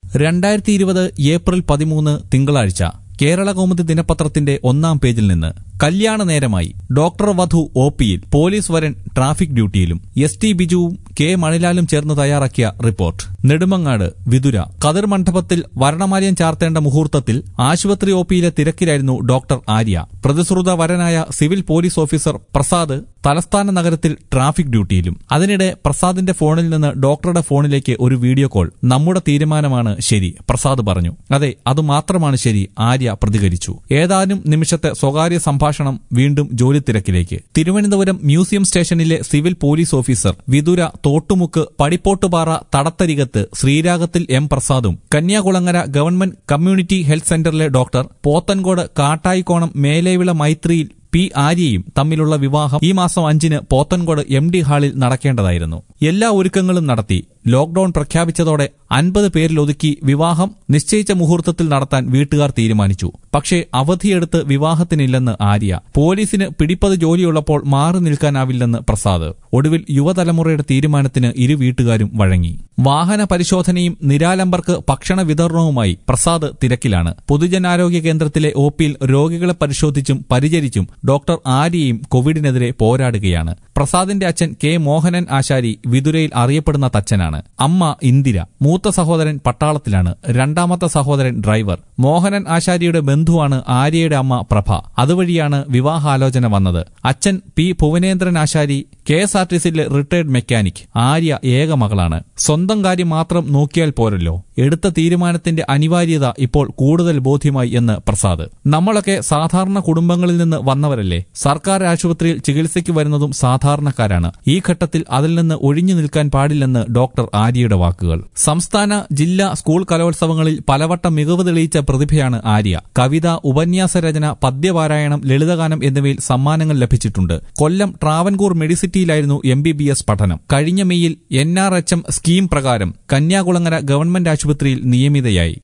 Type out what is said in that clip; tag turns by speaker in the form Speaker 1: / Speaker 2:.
Speaker 1: രണ്ടായിരത്തി ഇരുപത് ഏപ്രിൽ പതിമൂന്ന് തിങ്കളാഴ്ച കേരള കൗമുദി ദിനപത്രത്തിന്റെ ഒന്നാം പേജിൽ നിന്ന് കല്യാണ നേരമായി ഡോക്ടർ വധു ഒ പിയിൽ പോലീസ് വരൻ ട്രാഫിക് ഡ്യൂട്ടിയിലും എസ് ടി ബിജുവും കെ മണിലാലും ചേർന്ന് തയ്യാറാക്കിയ റിപ്പോർട്ട് നെടുമങ്ങാട് വിതുര കതിർ മണ്ഡപത്തിൽ വരണമാലയം ചാർത്തേണ്ട മുഹൂർത്തത്തിൽ ആശുപത്രി ഒ പിയിലെ തിരക്കിലായിരുന്നു ഡോക്ടർ ആര്യ പ്രതിശ്രുത വരനായ സിവിൽ പോലീസ് ഓഫീസർ പ്രസാദ് തലസ്ഥാന നഗരത്തിൽ ട്രാഫിക് ഡ്യൂട്ടിയിലും അതിനിടെ പ്രസാദിന്റെ ഫോണിൽ നിന്ന് ഡോക്ടറുടെ ഫോണിലേക്ക് ഒരു വീഡിയോ കോൾ നമ്മുടെ തീരുമാനമാണ് ശരി പ്രസാദ് പറഞ്ഞു അതെ അത് മാത്രമാണ് ശരി ആര്യ പ്രതികരിച്ചു ഏതാനും നിമിഷത്തെ സ്വകാര്യ സംഭാഷണം വീണ്ടും ജോലി തിരക്കിലേക്ക് തിരുവനന്തപുരം മ്യൂസിയം സ്റ്റേഷനിലെ civil police officer Vithura Thottumukku Padippottupara Thadatharikathu ശ്രീരാഗത്തിൽ എം പ്രസാദും കന്യാകുളങ്ങര ഗവൺമെന്റ് കമ്മ്യൂണിറ്റി ഹെൽത്ത് സെന്ററിലെ ഡോക്ടർ പോത്തൻകോട് കാട്ടായിക്കോണം മേലേവിള മൈത്രിയിൽ പി ആര്യയും തമ്മിലുള്ള വിവാഹം ഈ മാസം അഞ്ചിന് പോത്തൻകോട് എം ഡി ഹാളിൽ നടക്കേണ്ടതായിരുന്നു എല്ലാ ഒരുക്കങ്ങളും നടത്തി ലോക്ഡൌൺ പ്രഖ്യാപിച്ചതോടെ അൻപത് പേരിലൊതുക്കി വിവാഹം നിശ്ചയിച്ച മുഹൂർത്തത്തിൽ നടത്താൻ വീട്ടുകാർ തീരുമാനിച്ചു പക്ഷേ അവധിയെടുത്ത് വിവാഹത്തിനില്ലെന്ന് ആര്യ പോലീസിന് പിടിപ്പത് ജോലിയുള്ളപ്പോൾ മാറി നിൽക്കാനാവില്ലെന്ന് പ്രസാദ് ഒടുവിൽ യുവതലമുറയുടെ തീരുമാനത്തിന് ഇരു വീട്ടുകാരും വഴങ്ങി വാഹന പരിശോധനയും നിരാലംബർക്ക് ഭക്ഷണ വിതരണവുമായി പ്രസാദ് തിരക്കിലാണ് പൊതുജനാരോഗ്യ കേന്ദ്രത്തിലെ ഒ പിയിൽ രോഗികളെ പരിശോധിച്ചും പരിചരിച്ചും ഡോക്ടർ ആര്യയും കോവിഡിനെതിരെ പോരാടുകയാണ് പ്രസാദിന്റെ അച്ഛൻ കെ മോഹനൻ ആശാരി വിതുരയിൽ അറിയപ്പെടുന്ന തച്ചനാണ് അമ്മ ഇന്ദിര മൂത്ത സഹോദരൻ പട്ടാളത്തിലാണ് രണ്ടാമത്തെ സഹോദരൻ ഡ്രൈവർ മോഹനൻ ആശാരിയുടെ ബന്ധുവാണ് ആര്യയുടെ അമ്മ പ്രഭ അതുവഴിയാണ് വിവാഹാലോചന വന്നത് അച്ഛൻ P Bhuvanendran Asari K S R T സിയിലെ റിട്ടയർഡ് മെക്കാനിക് ആര്യ ഏക മകളാണ് സ്വന്തം കാര്യം മാത്രം നോക്കിയാൽ പോരല്ലോ എടുത്ത തീരുമാനത്തിന്റെ അനിവാര്യത ഇപ്പോൾ കൂടുതൽ ബോധ്യമായി എന്ന് പ്രസാദ് നമ്മളൊക്കെ സാധാരണ കുടുംബങ്ങളിൽ നിന്ന് വന്നവരല്ലേ സർക്കാർ ആശുപത്രിയിൽ ചികിത്സയ്ക്ക് വരുന്നതും സാധാരണക്കാരാണ് ഈ ഘട്ടത്തിൽ അതിൽ നിന്ന് ഒഴിഞ്ഞു നിൽക്കാൻ പാടില്ലെന്ന് ഡോക്ടർ ആര്യയുടെ വാക്കുകൾ സംസ്ഥാന ജില്ലാ സ്കൂൾ കലോത്സവങ്ങളിൽ പലവട്ടം മികവ് തെളിയിച്ച പ്രതിഭയാണ് ആര്യ കവിത ഉപന്യാസ രചന പദ്യപാരായണം ലളിതഗാനം എന്നിവയിൽ സമ്മാനങ്ങൾ ലഭിച്ചിട്ടുണ്ട് കൊല്ലം ട്രാവൻകൂർ മെഡിസിറ്റിയിലായിരുന്നു എം ബി ബി എസ് പഠനം കഴിഞ്ഞ മെയ്യിൽ N R H M scheme പ്രകാരം കന്യാകുളങ്ങര ഗവൺമെന്റ് ആശുപത്രിയിൽ നിയമിതയായി